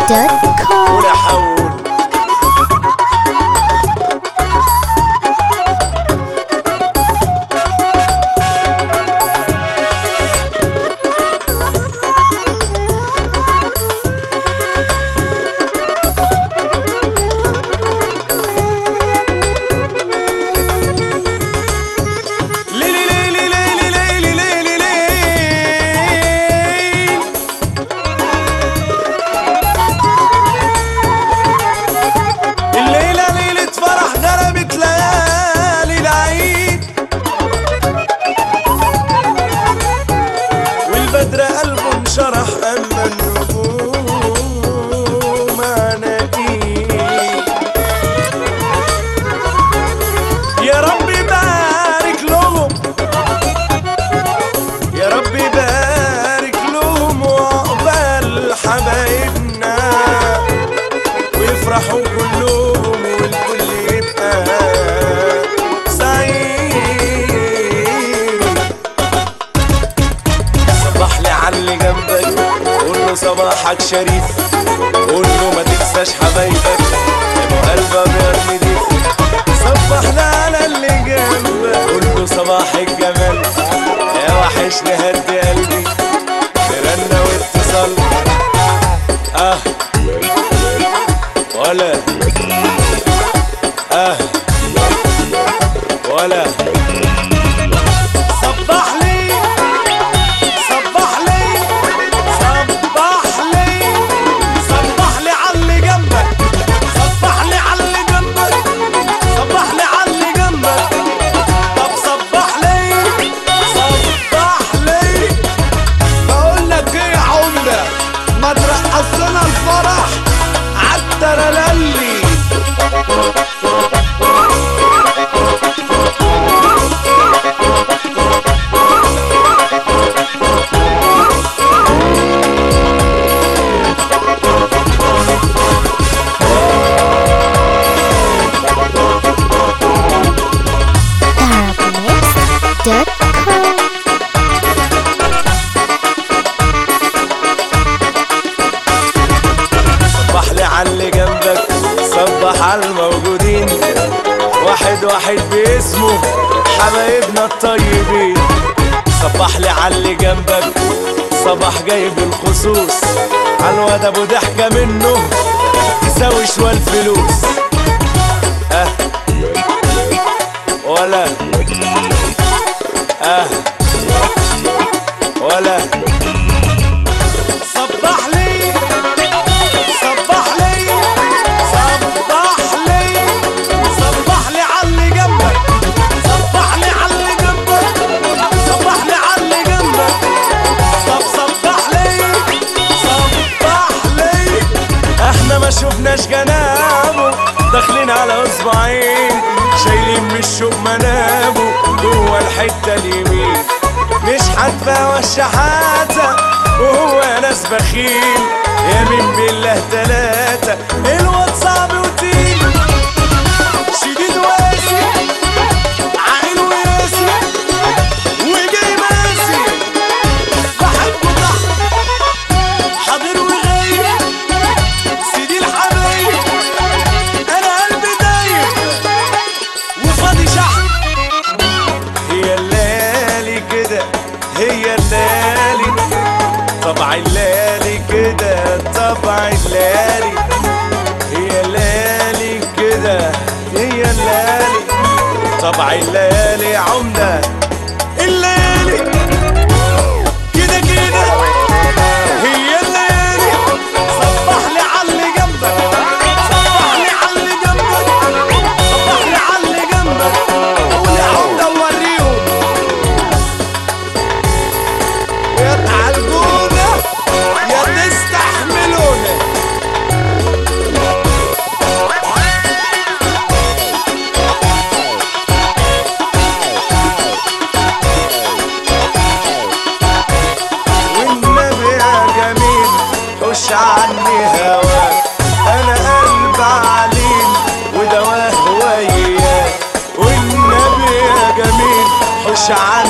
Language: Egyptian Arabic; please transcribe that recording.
دوت كوم ولا حول ليلي ليلي ليلي ليلي ليلي ليلي الليلة ليلة فرح غربت ليالي العيد والبدر قلبه انشرح أما النجوم عناقيد يا رب بارك لهم يا رب بارك لهم وعقبال حبايبنا ويفرحوا كلهم والكل يبقى سعيد صبح لي على اللي جنبك قول له صباحك شريف قول له ما تنساش حبايبك ابو قلب ابيض نضيف صبح لي على اللي جنبك قول له صباح الجمال يا وحشني هدي قلبي برنة واتصال اه ولا اه ولا صبح لي صبح لي صبح لي صبح لي على جنبك صبح لي على جنبك صبح لي على جنبك طب صبح لي صبح لي بقول لك ايه يا عمده ما ترقصنا الفرح عالترللي Arabmix دوت كوم صبح لي على اللي جنبك صبح على الموجودين واحد واحد باسمه حبايبنا الطيبين صبح لي على اللي جنبك صباح جايب الخصوص على الواد ابو ضحكه منه تساوي شويه الفلوس اه ولا اه ولا صبح لي صبح لي صبح لي صبح لي على اللي جنبك صبح لي على اللي جنبك صبح لي على اللي جنبك طب صبح لي صبح لي احنا ما شفناش جنابه داخلين على اسبوعين شايلين من الشوق منابه جوه الحته اليمين مش حتفة والشحاتة وهو ناس بخيل يمين بالله تلاتة الواد صعب وتقيل شديد وقاسي عاقل وياسي وجاي ماسي بحبه تحت حاضر وغايب سيدي الحبايب انا قلبي دايب وفاضي شعب هي الليالي كده هي الليالي طبع الليالي كده طبع الليالي هي الليالي كده هي الليالي طبع الليالي عمدة الليالي كده كده هي الليالي صبح لي على اللي جنبك صبح لي على اللي جنبك صبح لي على اللي جنبك قول يا عمدة وريهم يا تعالجونا يا تستحملونا والنبي يا جميل حوش عني هواك انا قلب عليم ودواه وياك والنبي يا جميل حوش عني